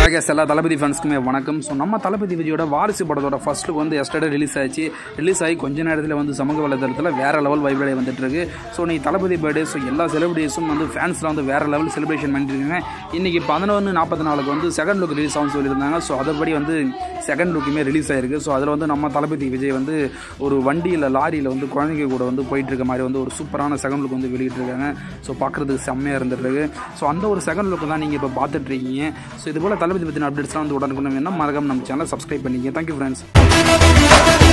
case எல்லா தளபதி ஃபேன்ஸ்க்குமே வணக்கம் so நம்ம தளபதி விஜயோட வாரிசு படத்தோட ஃபர்ஸ்ட் லுக் வந்து எஸ்டர்டே ரிலீஸ் ஆச்சு ரிலீஸ் ஆகி கொஞ்ச நேரத்தில் வந்து சமூக வலைதளத்தில் வேற லெவல் வைப்ரே வந்துட்டு இருக்கு ஸோ நீ தளபதி பர்த்டே ஸோ எல்லா செலிபிரிட்டிஸும் வந்து ஃபேன்ஸ்லாம் வந்து வேற லெவல் செலிப்ரேஷன் பண்ணிட்டு இருக்காங்க இன்னைக்கு பதினொன்று நாற்பத்தி நாலுக்கு வந்து செகண்ட் லுக் ரிலீஸ் ஆகும் சொல்லியிருந்தாங்க ஸோ அதன்படி வந்து செகண்ட் லுக்குமே ரிலீஸ் ஆயிருக்கு ஸோ அதில் வந்து நம்ம தளபதி விஜய் வந்து ஒரு வண்டியில் லாரியில் வந்து குழந்தைங்க கூட வந்து போயிட்டு இருக்க மாதிரி வந்து ஒரு சூப்பரான செகண்ட் லுக் வந்து வெளியிட்டிருக்காங்க ஸோ பார்க்குறதுக்கு செம்மையாக இருந்துருக்கு ஸோ அந்த ஒரு செகண்ட் லுக்கு தான் நீங்கள் இப்போ பார்த்துட்டு இருக்கீங்க ஸோ இது போல் தளபதி பற்றின அப்டேட்ஸ்லாம் வந்து உடனுக்குன்னு வேணும் மறக்காம நம்ம சேனலை சப்ஸ்கிரைப் பண்ணிக்க தேங்க்யூ ஃப்ரெண்ட்ஸ்